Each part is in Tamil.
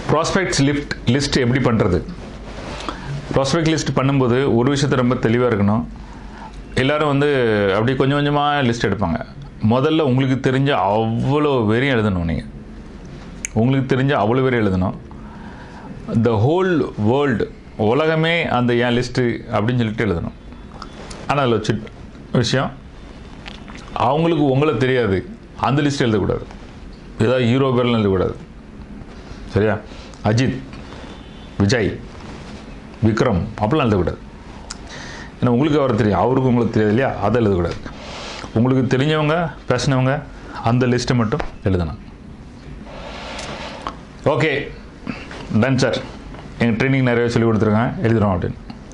ப்ராஸ்பெக்ட்ஸ் லிஃப்ட் லிஸ்ட் எப்படி பண்ணுறது ப்ராஸ்பெக்ட் லிஸ்ட் பண்ணும்போது ஒரு விஷயத்த ரொம்ப தெளிவாக இருக்கணும் எல்லாரும் வந்து அப்படி கொஞ்சம் கொஞ்சமாக லிஸ்ட் எடுப்பாங்க முதல்ல உங்களுக்கு தெரிஞ்ச அவ்வளோ வெறியும் எழுதணும் நீங்கள் உங்களுக்கு தெரிஞ்ச அவ்வளோ வெறியும் எழுதணும் த ஹோல் வேர்ல்டு உலகமே அந்த என் லிஸ்ட்டு அப்படின்னு சொல்லிட்டு எழுதணும் ஆனால் அதில் வச்சு விஷயம் அவங்களுக்கு உங்களை தெரியாது அந்த லிஸ்ட் எழுதக்கூடாது ஏதாவது ஹீரோ பேர்லாம் எழுதக்கூடாது சரியா அஜித் விஜய் விக்ரம் அப்படிலாம் எழுதக்கூடாது ஏன்னா உங்களுக்கு அவர் தெரியும் அவருக்கு உங்களுக்கு தெரியாது இல்லையா அதை எழுதக்கூடாது உங்களுக்கு தெரிஞ்சவங்க பேசினவங்க அந்த லிஸ்ட்டை மட்டும் எழுதணும் ஓகே டன் சார் எங்கள் ட்ரைனிங் நிறைய சொல்லி கொடுத்துருக்கேன் எழுதுகிறோம் அப்படின்னு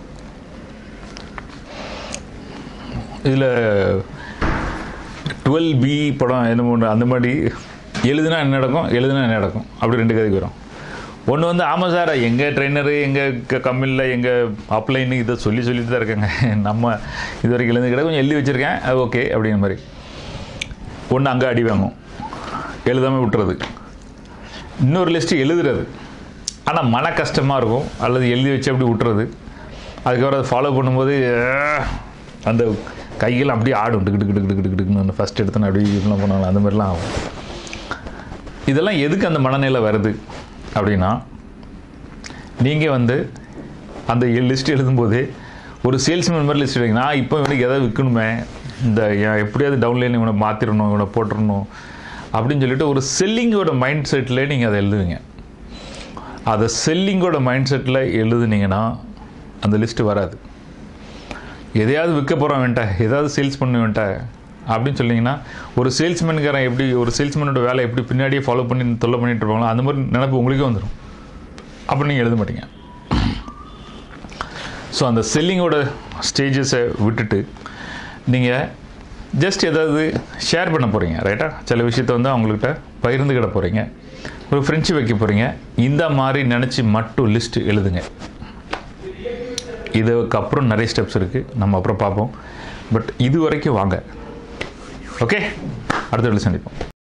இதில் டுவெல் பி படம் என்ன பண்ணுற அந்த மாதிரி எழுதுனா என்ன நடக்கும் எழுதுனா என்ன நடக்கும் அப்படி ரெண்டு கதைக்கு வரும் ஒன்று வந்து ஆமாம் சார் எங்கள் ட்ரெயினரு எங்கள் கம்பெனியில் எங்கள் அப்ளைன்னு இதை சொல்லி சொல்லிட்டு தான் இருக்காங்க நம்ம இது வரைக்கும் எழுந்து கிட்ட கொஞ்சம் எழுதி வச்சுருக்கேன் அது ஓகே அப்படிங்கிற மாதிரி ஒன்று அங்கே அடி வாங்கும் எழுதாமல் விட்டுறது இன்னொரு லிஸ்ட்டு எழுதுறது ஆனால் மன கஷ்டமாக இருக்கும் அல்லது எழுதி வச்சு அப்படி விட்டுறது அதுக்கப்புறம் அதை ஃபாலோ பண்ணும்போது அஹ், அந்த கைகள் அப்படியே ஆடும் டிக்கு டிக்கு டிக்கு டிக்கு டிக்குன்னு ஃபஸ்ட் எடுத்தோன்னு அப்படியே இப்படிலாம் பண்ணாலும் அந்த மாதிரிலாம் ஆகும் இதெல்லாம் எதுக்கு அந்த மனநிலை வருது அப்படின்னா நீங்கள் வந்து அந்த லிஸ்ட் எழுதும்போது ஒரு சேல்ஸ்மேன் மாதிரி லிஸ்ட் எழுதுங்க நான் இப்போ இவனுக்கு எதாவது விற்கணுமே இந்த என் எப்படியாவது டவுன்லைன் இவனை மாற்றிடணும் இவனை போட்டுடணும் அப்படின்னு சொல்லிட்டு ஒரு செல்லிங்கோட மைண்ட் செட்டில் நீங்கள் அதை எழுதுவீங்க அதை செல்லிங்கோட மைண்ட் செட்டில் எழுதுனீங்கன்னா அந்த லிஸ்ட்டு வராது எதையாவது விற்க போகிறோம் வேண்ட ஏதாவது சேல்ஸ் பண்ண வேண்ட அப்படின்னு சொன்னீங்கன்னா ஒரு சேல்ஸ்மேனுக்காரன் எப்படி ஒரு சேல்ஸ்மேனோட வேலை எப்படி பின்னாடியே ஃபாலோ பண்ணி தொல்லை பண்ணிட்டு இருப்பாங்களோ அந்த மாதிரி நினப்பு உங்களுக்கே வந்துடும் அப்போ நீங்கள் எழுத மாட்டீங்க ஸோ அந்த செல்லிங்கோட ஸ்டேஜஸை விட்டுட்டு நீங்கள் ஜஸ்ட் ஏதாவது ஷேர் பண்ண போகிறீங்க ரைட்டா சில விஷயத்த வந்து அவங்கள்ட்ட பகிர்ந்துக்கிட போகிறீங்க ஒரு ஃப்ரெண்ட்ஷிப் வைக்க போகிறீங்க இந்த மாதிரி நினச்சி மட்டும் லிஸ்ட் எழுதுங்க இதுக்கப்புறம் நிறைய ஸ்டெப்ஸ் இருக்குது நம்ம அப்புறம் பார்ப்போம் பட் இது வரைக்கும் வாங்க ஓகே அடுத்த வீடியோ சந்திப்போம்